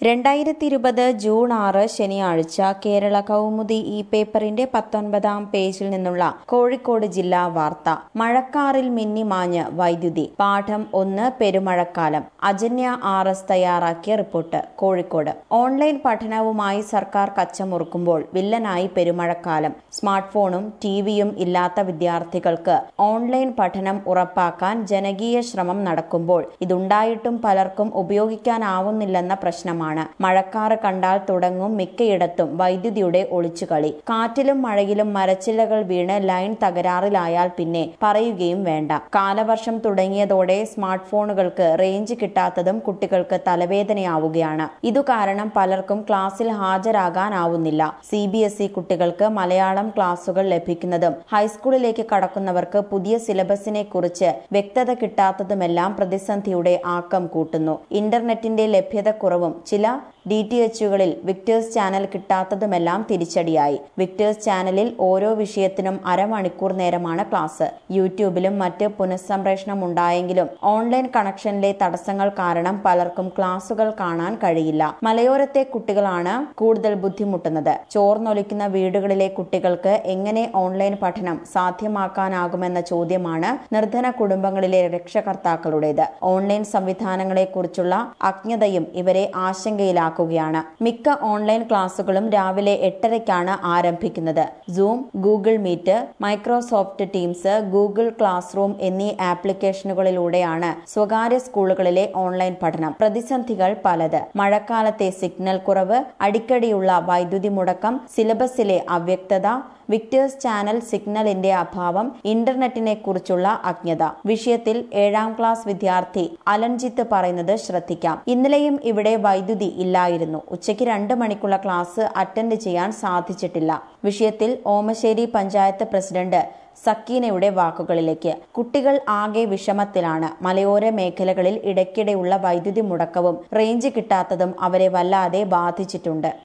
രണ്ടായിരത്തി ഇരുപത് ജൂൺ ആറ് ശനിയാഴ്ച കേരള കൗമുദി ഈ പേപ്പറിന്റെ പത്തൊൻപതാം പേജിൽ നിന്നുള്ള കോഴിക്കോട് ജില്ലാ വാർത്ത മഴക്കാറിൽ മിന്നിമാഞ്ഞ് വൈദ്യുതി പാഠം ഒന്ന് പെരുമഴക്കാലം അജന്യ ആർ എസ് തയ്യാറാക്കിയ റിപ്പോർട്ട് കോഴിക്കോട് ഓൺലൈൻ പഠനവുമായി സർക്കാർ കച്ചമുറുക്കുമ്പോൾ വില്ലനായി പെരുമഴക്കാലം സ്മാർട്ട് ഫോണും ടിവിയും ഇല്ലാത്ത വിദ്യാർത്ഥികൾക്ക് ഓൺലൈൻ പഠനം ഉറപ്പാക്കാൻ ജനകീയ ശ്രമം നടക്കുമ്പോൾ ഇതുണ്ടായിട്ടും പലർക്കും ഉപയോഗിക്കാനാവുന്നില്ലെന്ന പ്രശ്നമാണ് മഴക്കാറ് കണ്ടാൽ തുടങ്ങും മിക്കയിടത്തും വൈദ്യുതിയുടെ ഒളിച്ചുകളി കാറ്റിലും മഴയിലും മരച്ചില്ലകൾ വീണ് ലൈൻ തകരാറിലായാൽ പിന്നെ പറയുകയും വേണ്ട കാലവർഷം തുടങ്ങിയതോടെ സ്മാർട്ട് ഫോണുകൾക്ക് റേഞ്ച് കിട്ടാത്തതും കുട്ടികൾക്ക് തലവേദനയാവുകയാണ് ഇതു കാരണം പലർക്കും ക്ലാസ്സിൽ ഹാജരാകാനാവുന്നില്ല സി ബി എസ് ഇ കുട്ടികൾക്ക് മലയാളം ക്ലാസുകൾ ലഭിക്കുന്നതും ഹൈസ്കൂളിലേക്ക് കടക്കുന്നവർക്ക് പുതിയ സിലബസിനെ കുറിച്ച് വ്യക്തത കിട്ടാത്തതുമെല്ലാം പ്രതിസന്ധിയുടെ ആക്കം കൂട്ടുന്നു ഇന്റർനെറ്റിന്റെ ലഭ്യതക്കുറവും ചില ഡി ടി എച്ചുകളിൽ വിക്ടേഴ്സ് ചാനൽ കിട്ടാത്തതുമെല്ലാം തിരിച്ചടിയായി വിക്ടേഴ്സ് ചാനലിൽ ഓരോ വിഷയത്തിനും അരമണിക്കൂർ നേരമാണ് ക്ലാസ് യൂട്യൂബിലും മറ്റ് പുനഃസംപ്രേഷണം ഉണ്ടായെങ്കിലും ഓൺലൈൻ കണക്ഷനിലെ തടസ്സങ്ങൾ കാരണം പലർക്കും ക്ലാസുകൾ കാണാൻ കഴിയില്ല മലയോരത്തെ കുട്ടികളാണ് കൂടുതൽ ബുദ്ധിമുട്ടുന്നത് ചോർന്നൊലിക്കുന്ന വീടുകളിലെ കുട്ടികൾക്ക് എങ്ങനെ ഓൺലൈൻ പഠനം സാധ്യമാക്കാനാകുമെന്ന ചോദ്യമാണ് നിർധന കുടുംബങ്ങളിലെ രക്ഷകർത്താക്കളുടേത് ഓൺലൈൻ സംവിധാനങ്ങളെക്കുറിച്ചുള്ള അജ്ഞതയും ഇവരെ ആശങ്കയിലാക്കുകയാണ് മിക്ക ഓൺലൈൻ ക്ലാസുകളും രാവിലെ എട്ടരയ്ക്കാണ് ആരംഭിക്കുന്നത് Zoom Google Meet Microsoft Teams Google classroom എന്നീ ആപ്ലിക്കേഷനുകളിലൂടെയാണ് സ്വകാര്യ സ്കൂളുകളിലെ ഓൺലൈൻ പഠനം പ്രതിസന്ധികൾ പലത് മഴക്കാലത്തെ സിഗ്നൽ കുറവ് അടിക്കടിയുള്ള വൈദ്യുതി മുടക്കം സിലബസിലെ അവ്യക്തത വിക്ടേഴ്സ് ചാനൽ സിഗ്നലിന്റെ അഭാവം ഇന്റർനെറ്റിനെ കുറിച്ചുള്ള അജ്ഞത വിഷയത്തിൽ ഏഴാം ക്ലാസ് വിദ്യാർത്ഥി അലൻജിത്ത് പറയുന്നത് ശ്രദ്ധിക്കാം ഇന്നലെയും ഇവിടെ വൈദ്യുതി ഇല്ലായിരുന്നു ഉച്ചയ്ക്ക് രണ്ട് മണിക്കുള്ള ക്ലാസ് അറ്റൻഡ് ചെയ്യാൻ സാധിച്ചിട്ടില്ല വിഷയത്തിൽ ഓമശ്ശേരി പഞ്ചായത്ത് പ്രസിഡന്റ് സക്കീനയുടെ വാക്കുകളിലേക്ക് കുട്ടികൾ ആകെ വിഷമത്തിലാണ് മലയോര മേഖലകളിൽ ഇടയ്ക്കിടെയുള്ള വൈദ്യുതി മുടക്കവും റേഞ്ച് കിട്ടാത്തതും അവരെ വല്ലാതെ ബാധിച്ചിട്ടുണ്ട്